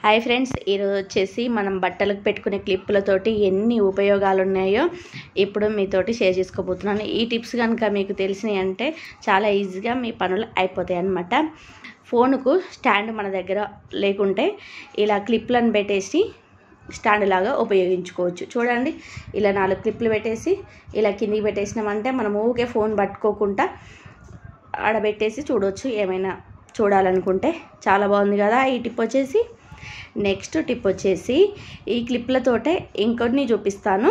hi friends ఈరోజు వచ్చేసి మనం బట్టలకు పెట్టుకునే క్లిప్పులతోటి ఎన్ని ఉపయోగాలు ఉన్నాయో ఇప్పుడు మీతోటి షేర్ చేసుకోబోతున్నాను ఈ టిప్స్ కనుక మీకు తెలిసినాయి అంటే చాలా ఈజీగా మీ పనులు అయిపోతాయి అన్నమాట ఫోన్కు స్టాండ్ మన దగ్గర లేకుంటే ఇలా క్లిప్లను పెట్టేసి స్టాండ్ లాగా ఉపయోగించుకోవచ్చు చూడండి ఇలా నాలుగు క్లిప్లు పెట్టేసి ఇలా కిందికి పెట్టేసినామంటే మనం ఊకే ఫోన్ పట్టుకోకుండా ఆడబెట్టేసి చూడవచ్చు ఏమైనా చూడాలనుకుంటే చాలా బాగుంది కదా ఈ టిప్ వచ్చేసి నెక్స్ట్ టిప్ వచ్చేసి ఈ క్లిప్లతోటే ఇంకొన్ని చూపిస్తాను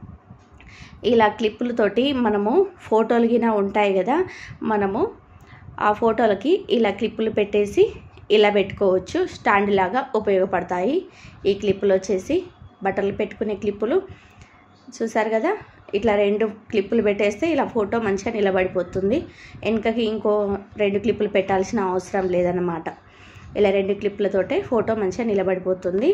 ఇలా క్లిప్పులతోటి మనము ఫోటోలు గిన ఉంటాయి కదా మనము ఆ ఫోటోలకి ఇలా క్లిప్పులు పెట్టేసి ఇలా పెట్టుకోవచ్చు స్టాండ్ లాగా ఉపయోగపడతాయి ఈ క్లిప్పులు వచ్చేసి బట్టలు పెట్టుకునే క్లిప్పులు చూసారు కదా ఇట్లా రెండు క్లిప్పులు పెట్టేస్తే ఇలా ఫోటో మంచిగా నిలబడిపోతుంది వెనుకకి ఇంకో రెండు క్లిప్పులు పెట్టాల్సిన అవసరం లేదన్నమాట ఇలా రెండు క్లిప్లతోటే ఫోటో మంచిగా నిలబడిపోతుంది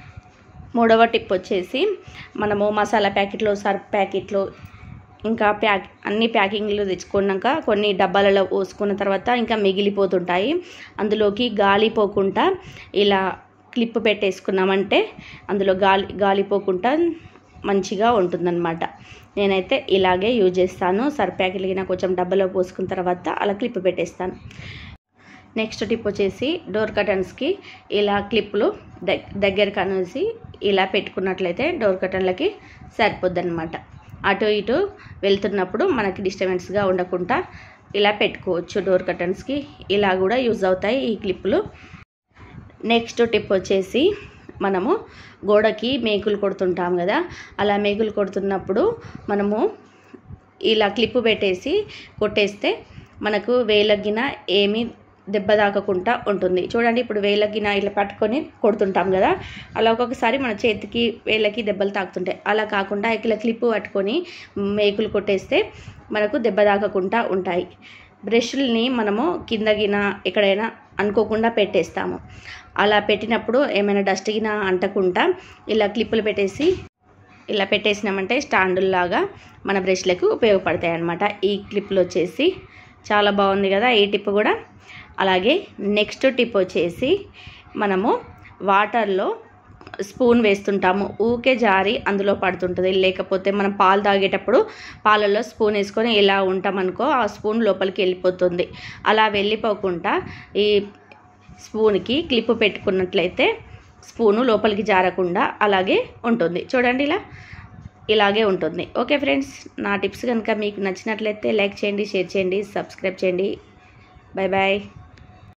మూడవ టిప్ వచ్చేసి మనము మసాలా ప్యాకెట్లు సర్ఫ్ ప్యాకెట్లు ఇంకా ప్యాక్ అన్ని ప్యాకింగ్లు తెచ్చుకున్నాక కొన్ని డబ్బాలలో పోసుకున్న తర్వాత ఇంకా మిగిలిపోతుంటాయి అందులోకి గాలి పోకుండా ఇలా క్లిప్ పెట్టేసుకున్నామంటే అందులో గాలి గాలి పోకుండా మంచిగా ఉంటుందన్నమాట నేనైతే ఇలాగే యూజ్ చేస్తాను సర్ఫ్ ప్యాకెట్లు గిన కొంచెం డబ్బాలో పోసుకున్న తర్వాత అలా క్లిప్ పెట్టేస్తాను నెక్స్ట్ టిప్ వచ్చేసి డోర్ కర్టన్స్కి ఇలా క్లిప్లు దగ్గరకు అనేసి ఇలా పెట్టుకున్నట్లయితే డోర్ కర్టన్లకి సరిపోద్ది అనమాట అటు ఇటు వెళ్తున్నప్పుడు మనకి డిస్టర్బెన్స్గా ఉండకుండా ఇలా పెట్టుకోవచ్చు డోర్ కర్టన్స్కి ఇలా కూడా యూజ్ అవుతాయి ఈ క్లిప్పులు నెక్స్ట్ టిప్ వచ్చేసి మనము గోడకి మేకులు కొడుతుంటాం కదా అలా మేకులు కొడుతున్నప్పుడు మనము ఇలా క్లిప్పు పెట్టేసి కొట్టేస్తే మనకు వేలగిన ఏమీ దెబ్బ తాకకుండా ఉంటుంది చూడండి ఇప్పుడు వేలగిన ఇలా పట్టుకొని కొడుతుంటాం కదా అలా ఒక్కొక్కసారి మన చేతికి వేళ్ళకి దెబ్బలు తాకుతుంటాయి అలా కాకుండా ఇలా క్లిప్పు పట్టుకొని మేకులు కొట్టేస్తే మనకు దెబ్బ తాకకుండా ఉంటాయి బ్రష్ని మనము కింద గిన ఎక్కడైనా అనుకోకుండా పెట్టేస్తాము అలా పెట్టినప్పుడు ఏమైనా డస్ట్ గిన అంటకుండా ఇలా క్లిప్పులు పెట్టేసి ఇలా పెట్టేసినామంటే స్టాండుల్లాగా మన బ్రష్లకు ఉపయోగపడతాయి అన్నమాట ఈ క్లిప్లు వచ్చేసి చాలా బాగుంది కదా ఈ టిప్ కూడా అలాగే నెక్స్ట్ టిప్ వచ్చేసి మనము వాటర్లో స్పూన్ వేస్తుంటాము ఊకే జారి అందులో పడుతుంటుంది లేకపోతే మనం పాలు తాగేటప్పుడు పాలల్లో స్పూన్ వేసుకొని ఇలా ఉంటామనుకో ఆ స్పూన్ లోపలికి వెళ్ళిపోతుంది అలా వెళ్ళిపోకుండా ఈ స్పూన్కి క్లిప్ పెట్టుకున్నట్లయితే స్పూను లోపలికి జారకుండా అలాగే ఉంటుంది చూడండి ఇలా ఇలాగే ఉంటుంది ఓకే ఫ్రెండ్స్ నా టిప్స్ కనుక మీకు నచ్చినట్లయితే లైక్ చేయండి షేర్ చేయండి సబ్స్క్రైబ్ చేయండి బాయ్ బాయ్